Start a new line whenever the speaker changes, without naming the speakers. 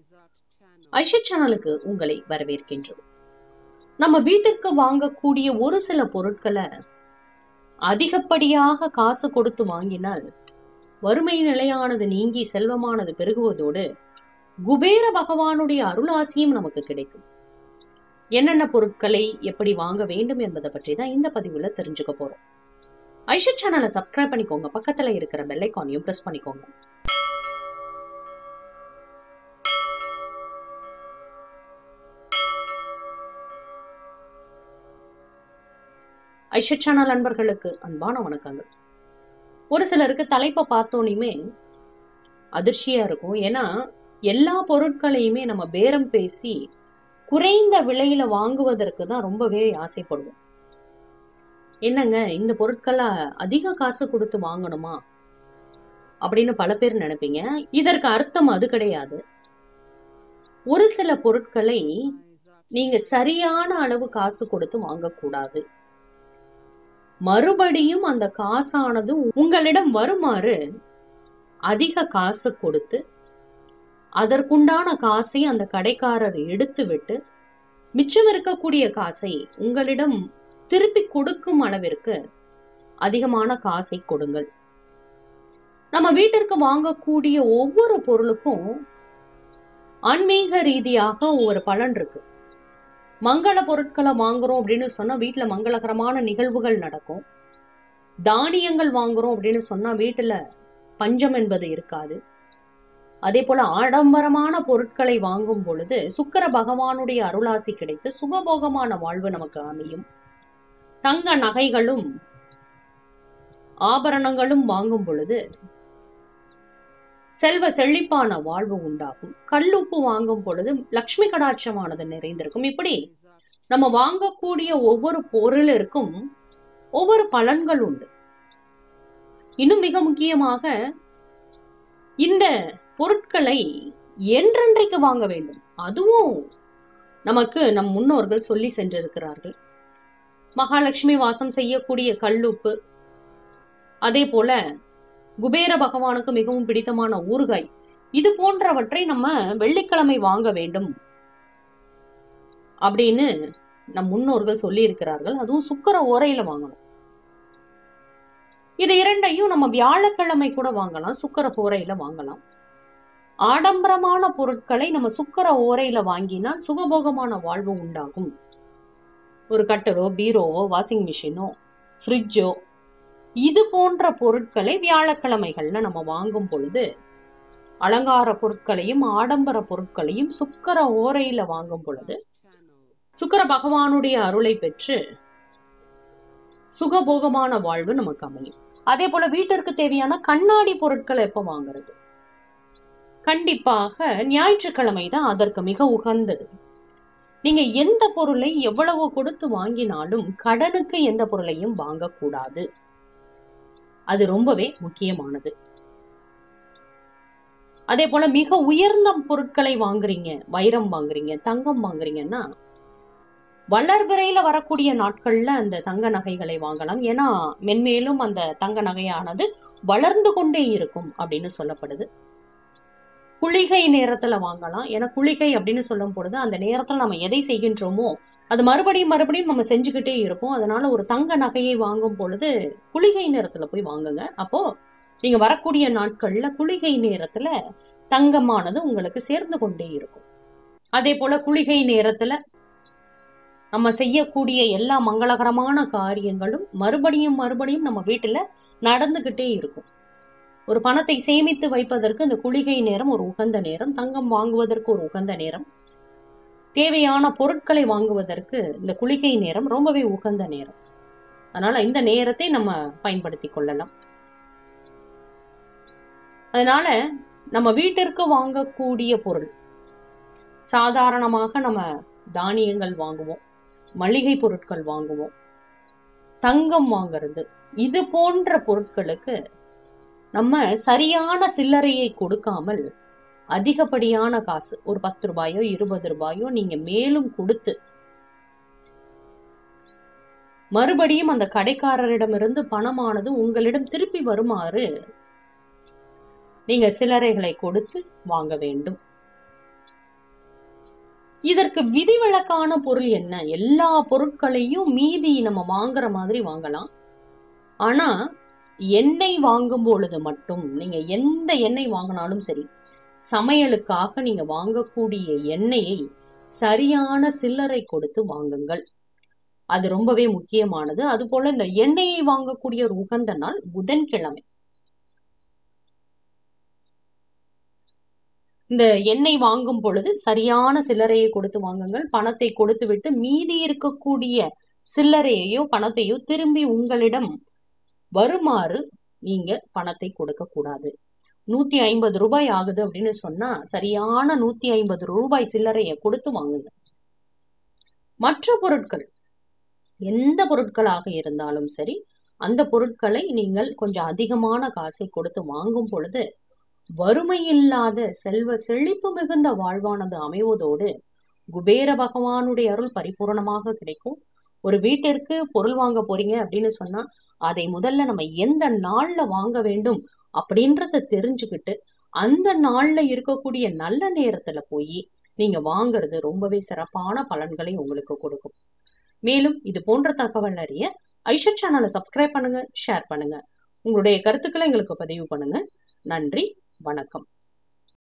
ஐஷா சேனலுக்கு உங்களை வரவேற்கின்றோம் நம்ம வீட்டுக்கு வாங்கக்கூடிய ஒரு சில பொருட்களை அதிகப்படியாக காசு கொடுத்து வாங்கினால் வறுமை நிலையானது நீங்கி செல்வமானது பெருகுவதோடு குபேர பகவானுடைய அருளாசியும் நமக்கு கிடைக்கும் என்னென்ன பொருட்களை எப்படி வாங்க வேண்டும் என்பதை பற்றி தான் இந்த பதிவுல தெரிஞ்சுக்க போறோம் ஐஷா சேனலை சப்ஸ்கிரைப் பண்ணிக்கோங்க பக்கத்துல இருக்கிற பெல் ஐக்கானையும் பிரஸ் பண்ணிக்கோங்க ஐஷா சேனல் அன்பர்களுக்கு அன்பான வணக்கங்கள் ஒரு சிலருக்கு தலைப்பை பார்த்தோனையுமே அதிர்ச்சியா இருக்கும் ஏன்னா எல்லா பொருட்களையுமே நம்ம பேரம் பேசி குறைந்த விலையில வாங்குவதற்கு தான் ரொம்பவே ஆசைப்படுவோம் என்னங்க இந்த பொருட்களை அதிக காசு கொடுத்து வாங்கணுமா அப்படின்னு பல பேர் நினைப்பீங்க இதற்கு அர்த்தம் அது கிடையாது ஒரு சில பொருட்களை நீங்க சரியான அளவு காசு கொடுத்து வாங்கக்கூடாது மறுபடியும் அந்த காசானது உங்களிடம் வருமாறு அதிக காசு கொடுத்து அதற்குண்டான காசை அந்த கடைக்காரர் எடுத்து விட்டு மிச்சம் இருக்கக்கூடிய காசை உங்களிடம் திருப்பி கொடுக்கும் அளவிற்கு அதிகமான காசை கொடுங்கள் நம்ம வீட்டிற்கு வாங்கக்கூடிய ஒவ்வொரு பொருளுக்கும் ஆன்மீக ரீதியாக ஒவ்வொரு பலன் இருக்கு மங்கள பொருட்களை வாங்குறோம் அப்படின்னு சொன்னா வீட்டுல மங்களகரமான நிகழ்வுகள் நடக்கும் தானியங்கள் வாங்குறோம் அப்படின்னு சொன்னா வீட்டுல பஞ்சம் என்பது இருக்காது அதே போல ஆடம்பரமான பொருட்களை வாங்கும் பொழுது சுக்கர பகவானுடைய அருளாசி கிடைத்து சுகபோகமான வாழ்வு நமக்கு அமையும் தங்க நகைகளும் ஆபரணங்களும் வாங்கும் பொழுது செல்வ செழிப்பான வாழ்வு உண்டாகும் கல்லுப்பு வாங்கும் பொழுது லக்ஷ்மி கடாட்சமானது நிறைந்திருக்கும் இப்படி நம்ம வாங்கக்கூடிய ஒவ்வொரு பொருளிற்கும் ஒவ்வொரு பலன்கள் உண்டு இன்னும் மிக முக்கியமாக இந்த பொருட்களை என்றென்றைக்கு வாங்க வேண்டும் அதுவும் நமக்கு நம் முன்னோர்கள் சொல்லி சென்றிருக்கிறார்கள் மகாலட்சுமி வாசம் செய்யக்கூடிய கல்லுப்பு அதே போல குபேர பகவானுக்கு மிகவும் பிடித்தமான ஊறுகாய் இது போன்றவற்றை நம்ம வெள்ளிக்கிழமை வாங்க வேண்டும் அப்படின்னு நம் முன்னோர்கள் சொல்லி இருக்கிறார்கள் அதுவும் சுக்கர ஓரையில வாங்கணும் இது இரண்டையும் நம்ம வியாழக்கிழமை கூட வாங்கலாம் சுக்கர ஓரையில வாங்கலாம் ஆடம்பரமான பொருட்களை நம்ம சுக்கர ஓரையில வாங்கினால் சுகபோகமான வாழ்வு உண்டாகும் ஒரு கட்டரோ பீரோவோ வாஷிங் மிஷினோ ஃப்ரிட்ஜோ இது போன்ற பொருட்களை வியாழக்கிழமைகள்ல நம்ம வாங்கும் பொழுது அலங்கார பொருட்களையும் ஆடம்பர பொருட்களையும் சுக்கர ஓரையில வாங்கும் பொழுது சுக்கர பகவானுடைய அருளை பெற்று சுகபோகமான வாழ்வு நமக்கு அமையும் அதே போல வீட்டிற்கு தேவையான கண்ணாடி பொருட்களை எப்ப வாங்குறது கண்டிப்பாக ஞாயிற்றுக்கிழமை தான் அதற்கு மிக உகந்தது நீங்க எந்த பொருளை எவ்வளவு கொடுத்து வாங்கினாலும் கடனுக்கு எந்த பொருளையும் வாங்கக்கூடாது அது ரொம்பவே முக்கியமானது அதே போல மிக உயர்ந்த பொருட்களை வாங்குறீங்க வைரம் வாங்குறீங்க தங்கம் வாங்குறீங்கன்னா வளர்பிறையில வரக்கூடிய நாட்கள்ல அந்த தங்க நகைகளை வாங்கலாம் ஏன்னா மென்மேலும் அந்த தங்க நகையானது வளர்ந்து கொண்டே இருக்கும் அப்படின்னு சொல்லப்படுது குளிகை நேரத்துல வாங்கலாம் ஏன்னா குளிகை அப்படின்னு சொல்லும் பொழுது அந்த நேரத்துல நம்ம எதை செய்கின்றோமோ அது மறுபடியும் மறுபடியும் நம்ம செஞ்சுக்கிட்டே இருப்போம் அதனால ஒரு தங்க நகையை வாங்கும் பொழுது குளிகை நேரத்துல போய் வாங்குங்க அப்போ நீங்க வரக்கூடிய நாட்கள்ல குளிகை நேரத்துல தங்கமானது உங்களுக்கு சேர்ந்து கொண்டே இருக்கும் அதே போல குளிகை நேரத்துல நம்ம செய்யக்கூடிய எல்லா மங்களகரமான காரியங்களும் மறுபடியும் மறுபடியும் நம்ம வீட்டுல நடந்துகிட்டே இருக்கும் ஒரு பணத்தை சேமித்து வைப்பதற்கு இந்த குளிகை நேரம் ஒரு உகந்த நேரம் தங்கம் வாங்குவதற்கு ஒரு உகந்த நேரம் தேவையான பொருட்களை வாங்குவதற்கு இந்த குளிகை நேரம் ரொம்பவே உகந்த நேரம் அதனால இந்த நேரத்தை நம்ம பயன்படுத்தி கொள்ளலாம் அதனால நம்ம வீட்டிற்கு வாங்கக்கூடிய பொருள் சாதாரணமாக நம்ம தானியங்கள் வாங்குவோம் மளிகை பொருட்கள் வாங்குவோம் தங்கம் வாங்குறது இது போன்ற பொருட்களுக்கு நம்ம சரியான சில்லறையை கொடுக்காமல் அதிகப்படியான காசு ஒரு பத்து ரூபாயோ இருபது ரூபாயோ நீங்க மேலும் கொடுத்து மறுபடியும் அந்த கடைக்காரரிடமிருந்து பணமானது உங்களிடம் திருப்பி வருமாறு நீங்க சில்லறைகளை கொடுத்து வாங்க வேண்டும் இதற்கு விதிவிலக்கான பொருள் என்ன எல்லா பொருட்களையும் மீதி நம்ம வாங்குற மாதிரி வாங்கலாம் ஆனா எண்ணெய் வாங்கும் பொழுது மட்டும் நீங்க எந்த எண்ணெய் வாங்கினாலும் சரி சமையலுக்காக நீங்க வாங்கக்கூடிய எண்ணெயை சரியான சில்லறை கொடுத்து வாங்குங்கள் அது ரொம்பவே முக்கியமானது அதுபோல இந்த எண்ணெயை வாங்கக்கூடிய ஒரு உகந்த நாள் புதன்கிழமை இந்த எண்ணெய் வாங்கும் பொழுது சரியான சில்லறையை கொடுத்து வாங்குங்கள் பணத்தை கொடுத்து விட்டு மீதி இருக்கக்கூடிய சில்லறையையோ பணத்தையோ திரும்பி உங்களிடம் வருமாறு நீங்க பணத்தை கொடுக்க கூடாது நூத்தி ஐம்பது ரூபாய் ஆகுது அப்படின்னு சொன்னா சரியான நூத்தி ஐம்பது ரூபாய் சில்லறையை கொடுத்து வாங்குங்க மற்ற பொருட்கள் எந்த பொருட்களாக இருந்தாலும் சரி அந்த பொருட்களை நீங்கள் கொஞ்சம் அதிகமான காசை கொடுத்து வாங்கும் பொழுது வறுமையில்லாத செல்வ செழிப்பு மிகுந்த வாழ்வானது அமைவதோடு குபேர பகவானுடைய அருள் பரிபூரணமாக கிடைக்கும் ஒரு வீட்டிற்கு பொருள் வாங்க போறீங்க அப்படின்னு சொன்னா அதை முதல்ல நம்ம எந்த நாள்ல வாங்க வேண்டும் அப்படின்றத தெரிஞ்சுக்கிட்டு அந்த நாள்ல இருக்கக்கூடிய நல்ல நேரத்துல போய் நீங்க வாங்குறது ரொம்பவே சிறப்பான பலன்களை உங்களுக்கு கொடுக்கும் மேலும் இது போன்ற தகவல் அறிய ஐஷா சேனலை சப்ஸ்கிரைப் பண்ணுங்க ஷேர் பண்ணுங்க உங்களுடைய கருத்துக்களை எங்களுக்கு பதிவு பண்ணுங்க நன்றி வணக்கம்